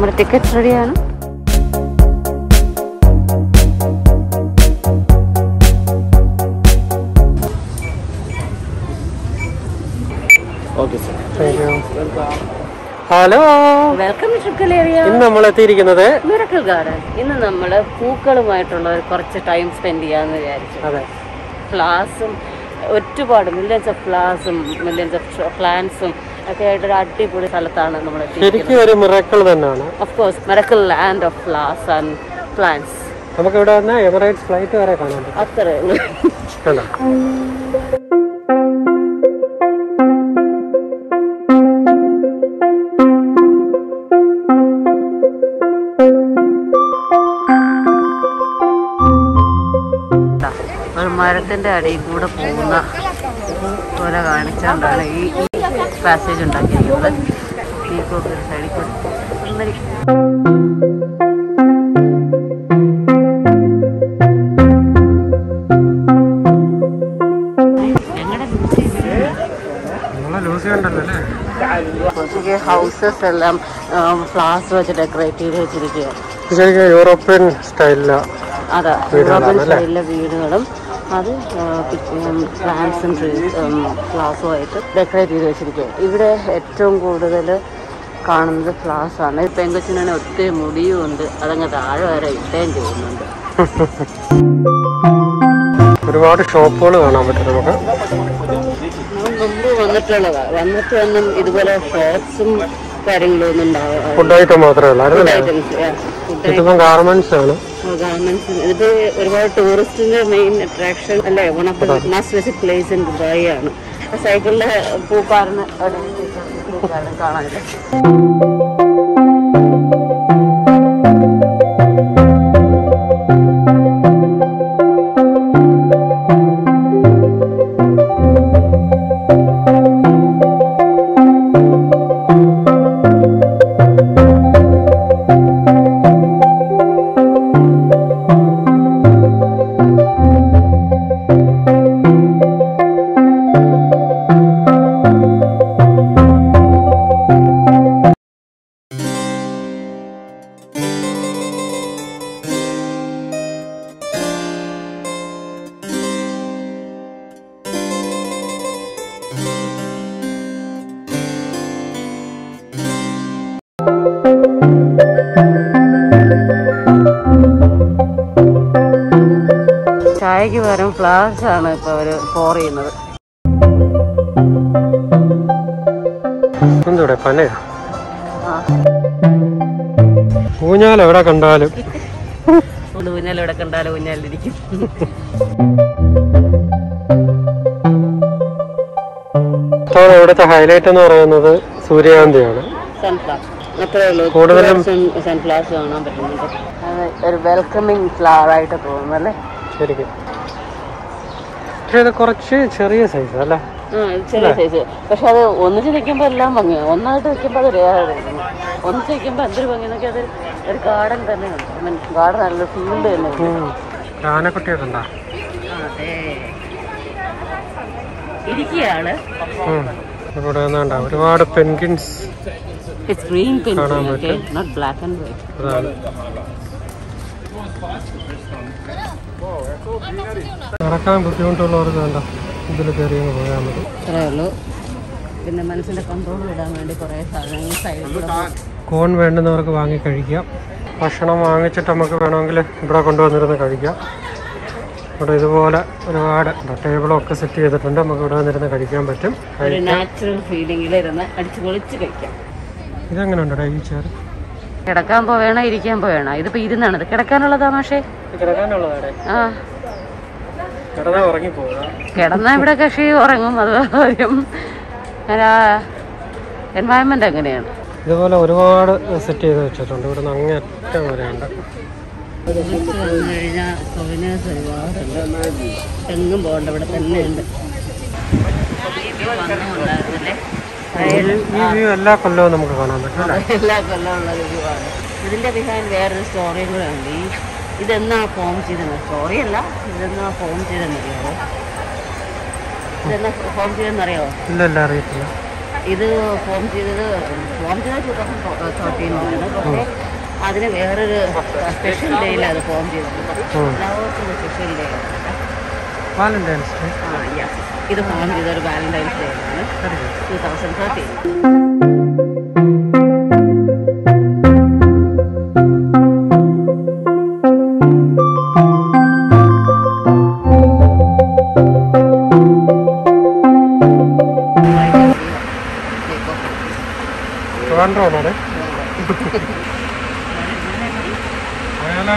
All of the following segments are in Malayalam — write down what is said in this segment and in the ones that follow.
നമ്മുടെ ടിക്കറ്റ് റെഡിയാണ് okay sir hello welcome triple area ഇന്ന് നമ്മൾ എത്തിയിരിക്കുന്നത് മിറക്കിൾ ഗാർഡൻ ഇന്ന് നമ്മൾ പൂക്കളുമായിട്ടുള്ള ഒരു കുറച്ച് ടൈം സ്പെൻഡ് ചെയ്യാന്ന് വിചാരിച്ചു അതെ ഫ്ലാസും ഒരുപാട് മില്യൻസ് ഓഫ് ഫ്ലാസും മില്യൻസ് ഓഫ് പ്ലാന്റ്സും ഒക്കെ ആയിട്ട് ഒരു അടിപൊളി സ്ഥലത്താണ് നമ്മൾ ശരിക്കും ഒരു മിറക്കൾ തന്നെയാണ് of course miracle land of flowers and plants നമുക്ക് ഇവിടെ വന്ന എമിറേറ്റ്സ് ഫ്ലൈറ്റ് വരെ കാണാൻ പറ്റും അത്രേ ഉള്ളൂ കണ്ടോ ഒരു മരത്തിന്റെ അടിയിൽ കൂടെ പോകുന്ന പോലെ കാണിച്ചുകൊണ്ടാണ് ഈ പാസേജ് ഉണ്ടാക്കിയിരിക്കുന്നത് ഈ കൂടെ ഒരു സൈഡിൽ കൂടെ സുന്ദരി. ഞങ്ങളുടെ നമ്മളെ ലൂസി ഉണ്ടല്ലോ അല്ലേ കുറച്ചൊക്കെ ഹൗസസ് എല്ലാം ഫ്ലവേഴ്സ് വെച്ച് ഡെക്കറേറ്റ് ചെയ്ത് വെച്ചിരിക്കുകയാണ് ശരിക്കും യൂറോപ്യൻ സ്റ്റൈലിലാണ് അതാ വീടുകളാണ് യൂറോപ്യൻ അല്ലേ? സ്റ്റൈലിലെ വീടുകളും അത് പ്ലാന്റ്സും ട്രീസും ഫ്ലവേഴ്സും ആയിട്ട് ഡെക്കറേറ്റ് ചെയ്ത് വെച്ചിരിക്കുകയാണ് ഇവിടെ ഏറ്റവും കൂടുതൽ കാണുന്നത് ഫ്ലവേഴ്സ് ആണ് പെങ്കൊച്ചിനാണ് ഒത്തിരി മുടിയും ഉണ്ട് അതങ്ങ് താഴെ വരെ ഇട്ടേം ചെയ്യുന്നുണ്ട് ഒരുപാട് ഷോപ്പുകൾ കാണാൻ പറ്റും നമുക്ക് നമ്മൾ മുമ്പ് വന്നിട്ടുള്ളതാ വന്നിട്ട് ഒന്നും ഇതുപോലെ ഷോപ്സും കാര്യങ്ങളും ഒന്നും ഉണ്ടാവാ ഫുഡ് ഐറ്റം മാത്രമേ ഉള്ളൂ ഫുഡ് അല്ലേ ഐറ്റംസ് ഫുഡ് ഇതിപ്പം ഗാർമെന്റ്സ് ആണ് ഗാർമെന്റ്സ് ഇതിപ്പോ ഒരുപാട് ടൂറിസ്റ്റിന്റെ മെയിൻ അട്രാക്ഷൻ അല്ലേ one of the must visit place in Dubai ആണ് സൈക്കിളിലെ പൂപ്പാറിന് കാണാനില്ല ചായക്ക് പകരം ഫ്ലവേഴ്സ് ആണ് ഇപ്പൊ അവര് പോർ ചെയ്യുന്നത് എന്തുവിടെ പനയോ ആ ഊഞ്ഞാൽ എവിടെ കണ്ടാലും ഇത് ഊഞ്ഞാൽ ഇവിടെ കണ്ടാലും ഊഞ്ഞാലിരിക്കും ഇത്തവണ ഇവിടുത്തെ ഹൈലൈറ്റ് എന്ന് പറയുന്നത് സൂര്യകാന്തിയാണ് സൺഫ്ലവർ അത്രേ ഉള്ളൂ കൂടുതലും സൺഫ്ലവേഴ്സ് കാണാൻ പറ്റുന്നുണ്ട് അത് ഒരു വെൽക്കമിങ് ഫ്ലവർ ആയിട്ട് തോന്നുന്നു അല്ലേ ശരിക്കും പക്ഷെ ഇത് കുറച്ച് ചെറിയ സൈസ് അല്ലേ ആ ഇത് ചെറിയ സൈസ് പക്ഷെ അത് ഒന്നിച്ച് നിൽക്കുമ്പോൾ എല്ലാം ഭംഗിയാണ് ഒന്നായിട്ട് നിൽക്കുമ്പോൾ അത് രേഖയാണ് ഒന്നിച്ച് നിൽക്കുമ്പോൾ എന്തൊരു ഭംഗി എന്നൊക്കെ അത് ഒരു ഗാർഡൻ തന്നെയുണ്ട് ഐ മീൻ ഗാർഡൻ നല്ല ഫീൽഡ് തന്നെ ഉണ്ട് ആനക്കുട്ടിയൊക്കെ ഉണ്ടോ അതെ ഇരിക്കുകയാണ് ഉം. ഇവിടെ നിന്നാണ്ട ഒരുപാട് പെൻകിൻസ് ഇറ്റ്സ് ഗ്രീൻ കാണാൻ paint okay not black and white അതാണ് നടക്കാൻ ബുദ്ധിമുട്ടുള്ളവർക്ക് വേണ്ട ഇതിൽ കയറി അങ്ങ് പോയാൽ മതി അത്രേ ഉള്ളൂ പിന്നെ മനസ്സിന്റെ കൺട്രോൾ ഇടാൻ വേണ്ടി കുറേ സാധനങ്ങൾ സൈഡിലൂടെ കോൺ വേണ്ടുന്നവർക്ക് വാങ്ങി കഴിക്കാം ഭക്ഷണം വാങ്ങിച്ചിട്ട് നമുക്ക് വേണമെങ്കിൽ ഇവിടെ കൊണ്ടുവന്നിരുന്ന് കഴിക്കാം ഇവിടെ ഇതുപോലെ ഒരുപാട് ടേബിളൊക്കെ സെറ്റ് ചെയ്തിട്ടുണ്ട് നമുക്ക് ഇവിടെ വന്നിരുന്ന് കഴിക്കാൻ പറ്റും ഒരു നാച്ചുറൽ ഫീലിംഗിൽ ഇരുന്ന് അടിച്ചു പൊളിച്ച് കഴിക്കാം ഇതെങ്ങനെ ഉണ്ട് ഈ ചെയർ കിടക്കാൻ പോവേണോ ഇരിക്കാൻ പോവേണോ ഇതിപ്പോ ഇരുന്നാണ് ഇത് കിടക്കാനുള്ളതാ മാഷേ കിടക്കാനുള്ളതാണ് ആ കിടന്നാൽ ഉറങ്ങിപ്പോകുക കിടന്നാ ഇവിടെ കക്ഷി ഉറങ്ങും അത് കാര്യം എൻവയൺമെന്റ് എങ്ങനെയാണ് ഇതുപോലെ ഒരുപാട് സെറ്റ് ചെയ്ത് വെച്ചിട്ടുണ്ട് ഇവിടുന്ന് അങ്ങേറ്റം വരെയുണ്ട് കുറച്ച് വന്നു കഴിഞ്ഞാൽ സോവിനേഴ്സ് ഒരുപാടുണ്ട് എങ്ങും പോകണ്ട ഇവിടെ തന്നെ ഉണ്ട് വന്നുകൊണ്ടായിരുന്നല്ലേ ഈ വ്യൂ എല്ലാ കൊല്ലവും നമുക്ക് കാണാൻ പറ്റും അല്ലേ എല്ലാ കൊല്ലം ഉള്ള ഒരു ആണ് ഇതിന്റെ ബിഹൈൻഡ് വേറൊരു സ്റ്റോറിയും കൂടെ ഉണ്ട് ഈ ഇതെന്നാ ഫോം ചെയ്തെന്ന് സ്റ്റോറി അല്ല ഇതെന്നാ ഫോം ചെയ്തെന്ന് അറിയാമോ ഇതെന്നാ ഫോം ചെയ്തെന്ന് അറിയാമോ ഇല്ല ഇല്ല അറിയത്തില്ല ഇത് ഫോം ചെയ്തത് ഫോം ചെയ്തത് ടൂ തൗസൻഡ് തേർട്ടീനിലാണ് പക്ഷേ അതിന് വേറൊരു സ്പെഷ്യൽ ഡേയിൽ അത് ഫോം ചെയ്തിട്ടുണ്ട് ഫ്ലവേഴ്സിൻ്റെ സ്പെഷ്യൽ ഡേ വാലന്റൈൻസ് ഡേ ആ യെസ് ഇത് ഫോം ചെയ്ത ഒരു വാലന്റൈൻസ് ഡേ ആണ് ടൂ തൗസൻഡ് തേർട്ടീൻ ട്രിവാൻഡ്രമാണേ പോയാലോ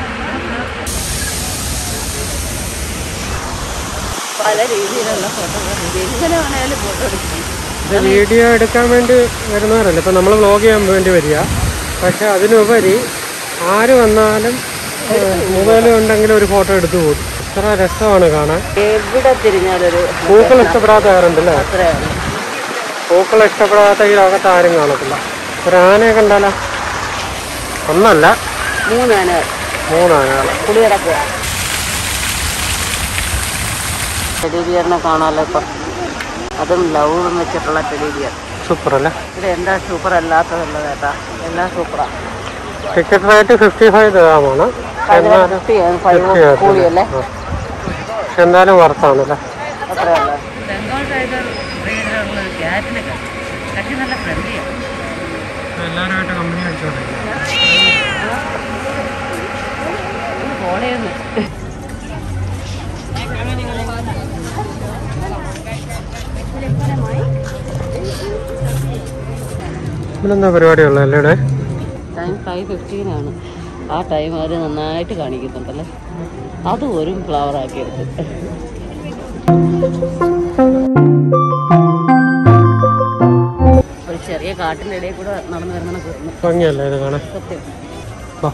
പല രീതിയിലുള്ള ഫോട്ടോഗ്രാഫി എങ്ങനെ വേണേലും ഫോട്ടോ എടുക്കും ഇത് വീഡിയോ എടുക്കാൻ വേണ്ടി വരുന്നവരല്ല ഇപ്പം നമ്മൾ വ്ലോഗ് ചെയ്യാൻ വേണ്ടി വരിക പക്ഷെ അതിനുപരി ആര് വന്നാലും മൊബൈൽ ഉണ്ടെങ്കിൽ ഒരു ഫോട്ടോ എടുത്തു പോകും ഇത്ര രസമാണ് കാണാൻ എവിടെ തിരിഞ്ഞാലൊരു പൂക്കൾ ഇഷ്ടപ്പെടാത്ത ആരുണ്ടല്ലേ അത്രയാണ് പൂക്കൾ ഇഷ്ടപ്പെടാത്ത ഈ ലോകത്ത് ആരും കാണത്തില്ല ഒരു ആനയെ കണ്ടാലോ ഒന്നല്ല മൂന്നാനകൾ മൂന്നാനകൾ പുളി കിടക്കുക ടെലിബിയറിനെ കാണാമല്ലോ ഇപ്പം അതും ലവും വെച്ചിട്ടുള്ള ടെലിബിയർ സൂപ്പർ അല്ലേ ഇവിടെ എന്താ സൂപ്പർ അല്ലാത്തതുള്ളത് കേട്ടാ എല്ലാം സൂപ്പറാണ് ടിക്കറ്റ് റേറ്റ് ഫിഫ്റ്റി ഫൈവ് ദാമാണ് എന്നാലും ഫൈവ് കൂടിയല്ലേ പക്ഷെ എന്തായാലും വർത്താണ് അത്രയല്ലേ ബംഗാൾ ടൈഗർ ബ്രീഡിലുള്ള ക്യാറ്റിനെ കട്ടി നല്ല ഫ്രണ്ട്ലിയാണ് എല്ലാവരുമായിട്ട് കമ്പനി അടിച്ചോണ്ടിരിക്കും പോളയെന്ന് ഇതിലെന്താ പരിപാടിയുള്ളത് അല്ലേ ഇവിടെ ടൈം ഫൈവ് ഫിഫ്റ്റീൻ ആണ് ആ ടൈം അവർ നന്നായിട്ട് കാണിക്കുന്നുണ്ടല്ലേ അത് ഒരു ഫ്ലവർ ആക്കി എടുത്ത് ഒരു ചെറിയ കാട്ടിൻ്റെ ഇടയിൽ കൂടെ നടന്നു വരുന്ന കുറുന്നു ഭംഗിയല്ലേ ഇത് കാണാൻ സത്യം വാ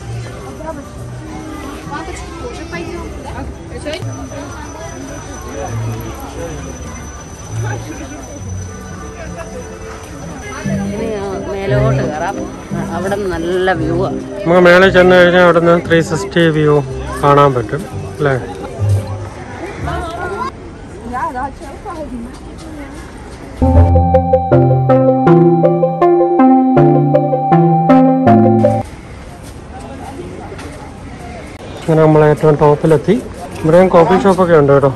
ഇനി ആ, മേലോട്ട് കയറാം അവിടെ നിന്ന് നല്ല വ്യൂ ആണ് നമുക്ക് മേളിൽ ചെന്ന് കഴിഞ്ഞാൽ അവിടെ നിന്ന് ത്രീ സിക്സ്റ്റി വ്യൂ കാണാൻ പറ്റും അല്ലേ അങ്ങനെ നമ്മൾ ഏറ്റവും ടോപ്പിലെത്തി ഇവിടെയും കോഫി ഷോപ്പൊക്കെ ഉണ്ട് കേട്ടോ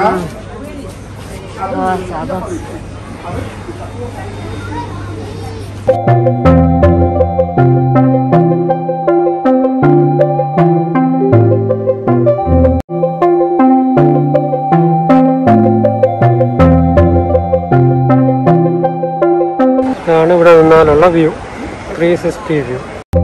ആ, ശാബാസ്. ഇതാണ് ഇവിടെ നിന്നാലുള്ള വ്യൂ ത്രീ സിക്സ്റ്റി വ്യൂ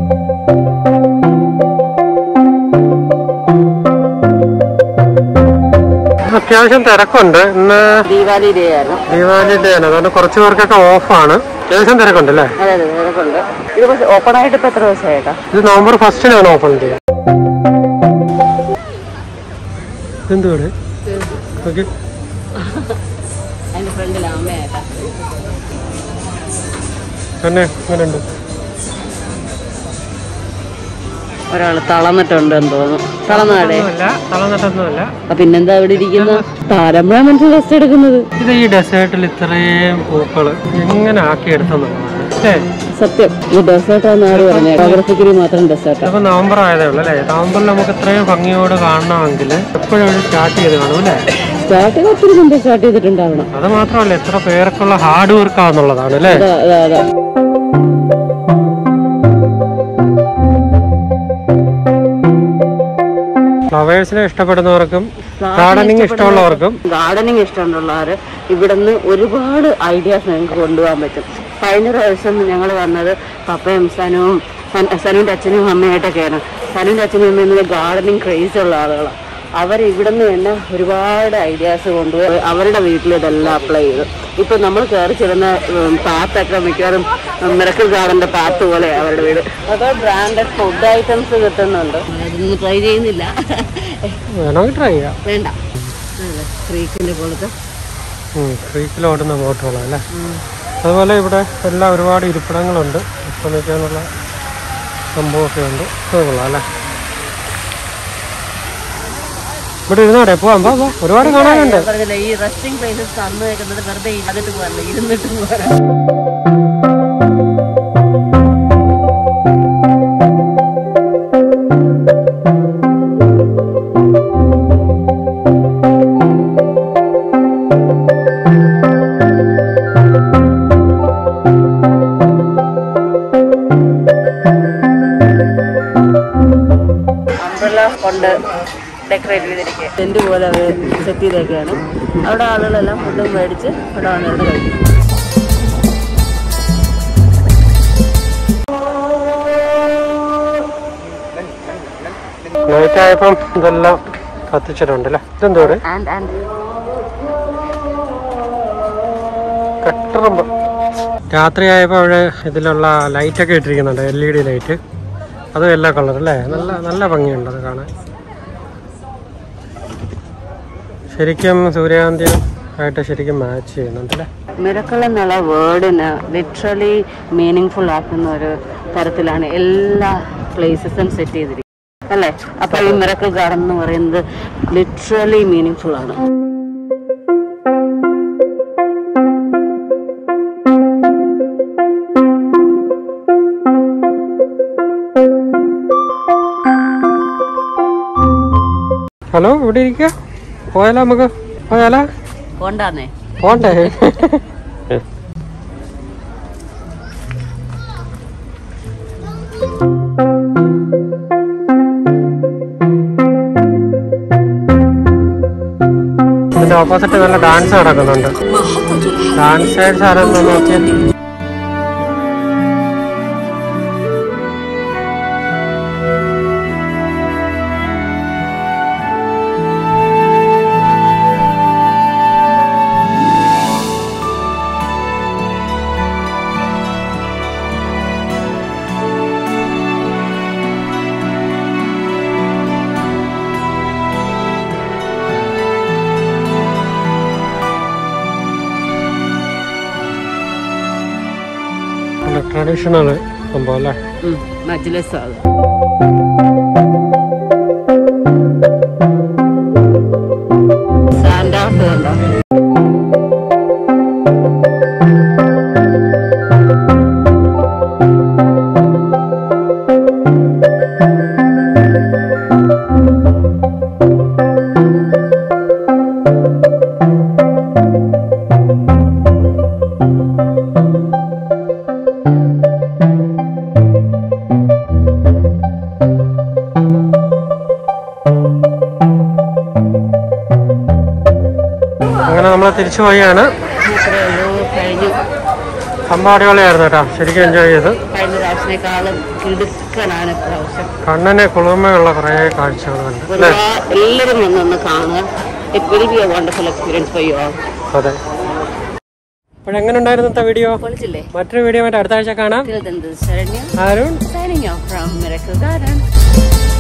അത്യാവശ്യം തിരക്കുണ്ട് ഇന്ന് ദീപാവലി ഡേ ആയിരുന്നു ദീപാവലി ഡേ ആണ് അതുകൊണ്ട് കുറച്ച് പേർക്കൊക്കെ ഓഫാണ് അത്യാവശ്യം തിരക്കുണ്ട് അല്ലേ അതെ അതെ ഇതൊക്കെ ഇത് പക്ഷേ ഓപ്പൺ ആയിട്ട് ഇപ്പം എത്ര ദിവസമായിട്ടാ ഇത് നവംബർ ഫസ്റ്റിനാണ് ഓപ്പൺ ചെയ്യുക എന്തുവിടെ ഓക്കെ അതിന്റെ ഫ്രണ്ടിൽ അമ്മയായിട്ടാ തന്നെ അങ്ങനെയുണ്ട് ഒരാൾ തളന്നിട്ടുണ്ടെന്ന് തോന്നുന്നു തളന്നാടേ ഒന്നുമല്ല തളന്നിട്ടൊന്നുമല്ല അപ്പൊ പിന്നെന്താ ഇവിടെ ഇരിക്കുന്ന താരമ്പഴ മനുഷ്യൻ റെസ്റ്റ് എടുക്കുന്നത് ഇത് ഈ ഡെസേർട്ടിൽ ഇത്രയും പൂക്കള് എങ്ങനെ ആക്കിയെടുത്തെന്നുള്ളതാണ് അല്ലേ സത്യം ഈ ഡെസേർട്ടാന്ന് ആര് പറഞ്ഞു ഫോട്ടോഗ്രാഫിക്കലി മാത്രം ഡെസേർട്ടാ ഇപ്പൊ നവംബർ ആയതേ ഉള്ളൂ അല്ലേ നവംബറിൽ നമുക്ക് ഇത്രയും ഭംഗിയോട് കാണണമെങ്കിൽ എപ്പോഴും സ്റ്റാർട്ട് ചെയ്ത് കാണും അല്ലേ സ്റ്റാർട്ടിങ് ഒത്തിരി മുമ്പ് സ്റ്റാർട്ട് ചെയ്തിട്ടുണ്ടാവണം അത് മാത്രമല്ല എത്ര പേർക്കുള്ള ഹാർഡ് വർക്കാന്നുള്ളതാണ് അല്ലേ അതാ അതാ അതാ ഫ്ലവേഴ്സിനെ ഇഷ്ടപ്പെടുന്നവർക്കും ഗാർഡനിങ് ഇഷ്ടമുള്ളവർക്കും ഗാർഡനിങ് ഇഷ്ടമുള്ളവർ ഇവിടുന്ന് ഒരുപാട് ഐഡിയാസ് നിങ്ങൾക്ക് കൊണ്ടുപോകാൻ പറ്റും കഴിഞ്ഞ പ്രാവശ്യം ഞങ്ങൾ വന്നത് പപ്പയും സനുവും സൻ- സനുവിൻ്റെ അച്ഛനും അമ്മയായിട്ടൊക്കെയാണ് സനുവിൻ്റെ അച്ഛനും അമ്മയും ഗാർഡനിങ് ക്രേസ് ഉള്ള ആളുകളാണ് അവർ ഇവിടുന്ന് തന്നെ ഒരുപാട് ഐഡിയാസ് കൊണ്ടുപോയി അവരുടെ വീട്ടിൽ ഇതെല്ലാം അപ്ലൈ ചെയ്തു ഇപ്പൊ നമ്മൾ കയറി ചെല്ലുന്ന പാത്തൊക്കെ മിക്കവാറും മിറക്കിൾ ഗാർഡന്റെ പാത്ത് പോലെ അവരുടെ വീട് അതോ ബ്രാൻഡഡ് ഫുഡ് ഐറ്റംസ് കിട്ടുന്നുണ്ട് അതൊന്നും ട്രൈ ചെയ്യുന്നില്ല വേണമെങ്കിൽ ട്രൈ ചെയ്യാം വേണ്ട ക്രീക്കിന്റെ പോലത്തെ ക്രീക്കിൽ ഓടുന്ന ബോട്ടുകളല്ലേ അതുപോലെ ഇവിടെ എല്ലാം ഒരുപാട് ഇരിപ്പിടങ്ങളുണ്ട് വിശ്രമിക്കാനുള്ള സംഭവമൊക്കെ ഉണ്ട് അത് കൊള്ളാം അല്ലേ ഇവിടെ ഇരുന്നോടെ പോവാം പോ പോ. ഒരുപാട് കാണാനുണ്ട് ഞാൻ പറഞ്ഞില്ലേ ഈ റെസ്റ്റിംഗ് പ്ലേസസ് തന്നു വെക്കുന്നത് വെറുതെ ഇരുന്നിട്ട് പോകാറില്ല ഇരുന്നിട്ട് പോകാൻ അംബ്രല കൊണ്ട് ഡെക്കറേറ്റ് ചെയ്തിരിക്കുക ടെന്റ് പോലെ അവർ സെറ്റ് ചെയ്തേക്കാണ് അവിടെ ആളുകളെല്ലാം ഫുഡും മേടിച്ച് ഇവിടെ വന്നിരുന്ന് കഴിക്കും നൈറ്റ് ആയപ്പം ഇതെല്ലാം കത്തിച്ചിട്ടുണ്ട് അല്ലേ ഇതെന്തോ ഇവിടെ ആൻഡ് ആൻഡ് കട്ടറുമ്പ് രാത്രിയായപ്പോൾ അവിടെ ഇതിലുള്ള ലൈറ്റൊക്കെ ഇട്ടിരിക്കുന്നുണ്ട് എൽ ഇ ഡി ലൈറ്റ് അതും എല്ലാ കളർ അല്ലേ നല്ല നല്ല ഭംഗിയുണ്ട് അത് കാണാൻ ശരിക്കും സൂര്യകാന്തിയും ആയിട്ട് ശരിക്കും മാച്ച് ചെയ്യുന്നുണ്ട് അല്ലേ മിറക്കൾ എന്നുള്ള വേർഡിന് ലിറ്ററലി മീനിങ് ഫുൾ ആക്കുന്ന ഒരു തരത്തിലാണ് എല്ലാ പ്ലേസസും സെറ്റ് ചെയ്തിരിക്കുന്നത് അല്ലേ അപ്പൊ ഈ മിറക്കിൾ ഗാർഡൻ എന്ന് പറയുന്നത് ലിറ്ററലി മീനിങ് ഫുൾ ആണ് ഹലോ ഇവിടെ ഇരിക്കുക പോയാലോ നമുക്ക് പോയാലോ കൊണ്ടാന്നേ പോണ്ടേ ഇതിന്റെ ഓപ്പോസിറ്റ് നല്ല ഡാൻസ് നടക്കുന്നുണ്ട് ഡാൻസേഴ്സ് ആരെന്ന് നോക്കിയാൽ ട്രഡീഷണൽ സംഭവം അല്ലേ മജ്ലിസ് അത് സാൻഡാസ് കണ്ടോ അങ്ങനെ നമ്മൾ തിരിച്ചു പോയാണ് ഇത്രയേ ഉള്ളൂ കഴിഞ്ഞു സംഭവം അടിപൊളിയായിരുന്നു കേട്ടോ ശരിക്കും എൻജോയ് ചെയ്ത് കഴിഞ്ഞ പ്രാവശ്യത്തെക്കാളും കിടുക്കനാണ് ഇപ്രാവശ്യം കണ്ണിന് കുളിർമയുള്ള കുറേ കാഴ്ചകളുണ്ട് അല്ലേ ഒരുപാട് എല്ലാവരും വന്നൊന്ന് കാണുക it will be a wonderful experience for you all അതെ അപ്പോഴെങ്ങനെ ഉണ്ടായിരുന്നു ഇന്നത്തെ വീഡിയോ പൊളിച്ചില്ലേ മറ്റൊരു വീഡിയോ ആയിട്ട് അടുത്ത ആഴ്ച കാണാം Till then, this is Sharanya ആരും signing off from Miracle Garden.